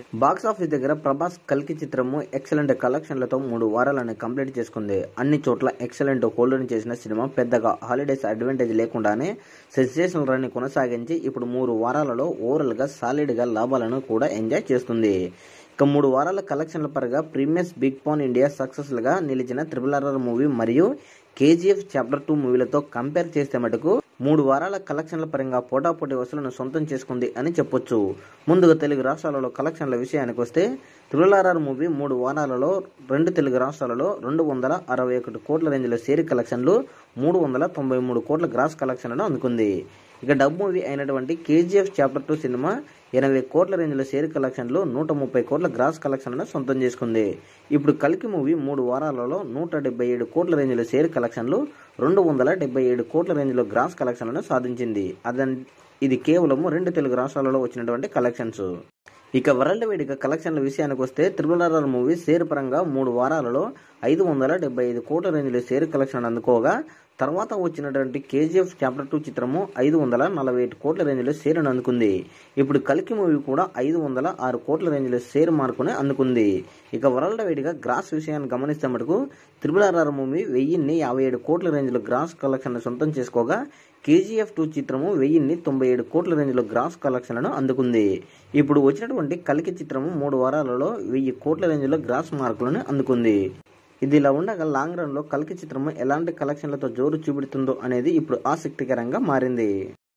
box office దగ్గర ప్రభాస్ కల్కి చిత్రము ఎక్సలెంట్ కలెక్షన్లతో మూడు వారాలను కంప్లీట్ చేసుకుంది అన్ని చోట్ల ఎక్సలెంట్ హోల్డర్ చేసిన సినిమా పెద్దగా హాలిడేస్ అడ్వాంటేజ్ లేకుండానే సెన్సేషనల్ రన్ కొనసాగించి ఇప్పుడు మూడు వారాలలో ఓవరాల్ గా సాలిడ్ గా లాభాలను కూడా ఎంజాయ్ చేస్తుంది ఇక మూడు వారాల కలెక్షన్ల పరంగా ప్రీమియస్ బిగ్ పాన్ ఇండియా సక్సెస్ఫుల్ గా నిలిచిన త్రిబుల్ ఆర్ఆర్ మూవీ మరియు కేజీఎఫ్ చాప్టర్ టూ మూవీలతో కంపేర్ చేస్తే మటుకు మూడు వారాల కలెక్షన్ల పరంగా పోటాపోటీ వసూలను సొంతం చేసుకుంది అని చెప్పొచ్చు ముందుగా తెలుగు రాష్ట్రాలలో కలెక్షన్ల విషయానికి వస్తే త్రిబుల్ ఆర్ఆర్ మూవీ మూడు వారాలలో రెండు తెలుగు రాష్ట్రాలలో రెండు వందల అరవై ఒకటి కోట్ల రేంజ్లో షేర్ కలెక్షన్లు మూడు వందల తొంభై మూడు కోట్ల గ్రాస్ కలెక్షన్లను అందుకుంది ఇక డబ్ మూవీ అయినటువంటి కేజీఎఫ్ చాప్టర్ టూ సినిమా ఎనభై కోట్ల రేంజ్లో షేర్ కలెక్షన్లు నూట ముప్పై కోట్ల గ్రాస్ కలెక్షన్లను సొంతం చేసుకుంది ఇప్పుడు కల్కి మూవీ మూడు వారాలలో నూట డెబ్బై ఏడు కోట్ల రేంజ్లో షేర్ కలెక్షన్లు రెండు వందల డెబ్బై ఏడు కోట్ల రేంజ్లో గ్రాస్ కలెక్షన్లను సాధించింది అదన్ ఇది కేవలం రెండు తెలుగు రాష్ట్రాలలో వచ్చినటువంటి కలెక్షన్స్ ఇక వరల్డ్ వైడ్ గా కలెక్షన్ల విషయానికి వస్తే త్రిబుల్ ఆర్ఆర్ మూవీ షేర్ పరంగా మూడు వారాలలో ఐదు వందల డెబ్బై ఐదు కోట్ల రేంజ్లో షేర్ కలెక్షన్ అందుకోగా తర్వాత వచ్చినటువంటి కేజీఎఫ్ చాప్టర్ టూ చిత్రము ఐదు వందల నలభై ఏడు కోట్ల రేంజ్లో షేర్ను అందుకుంది ఇప్పుడు కల్కి మూవీ కూడా ఐదు వందల ఆరు కోట్ల రేంజ్లో షేర్ మార్కుని అందుకుంది ఇక వరల్డ్ వైడ్ గా గ్రాస్ విషయాన్ని గమనిస్తే మటుకు త్రిబుల్ ఆర్ఆర్ మూవీ వెయ్యిన్ని యాభై ఏడు కోట్ల రేంజ్లో గ్రాస్ కలెక్షన్ సొంతం చేసుకోగా కేజీఎఫ్ టూ చిత్రము వెయ్యిన్ని తొంభై ఏడు కోట్ల రేంజ్లో గ్రాస్ కలెక్షన్లను అందుకుంది ఇప్పుడు వచ్చినటువంటి కలికి చిత్రము మూడు వారాలలో వెయ్యి కోట్ల రేంజ్లో గ్రాస్ మార్కులను అందుకుంది ఇది ఇలా ఉండగా లాంగ్ రన్ లో కల్కి చిత్రము ఎలాంటి కలెక్షన్లతో జోరు చూపెడుతుందో అనేది ఇప్పుడు ఆసక్తికరంగా మారింది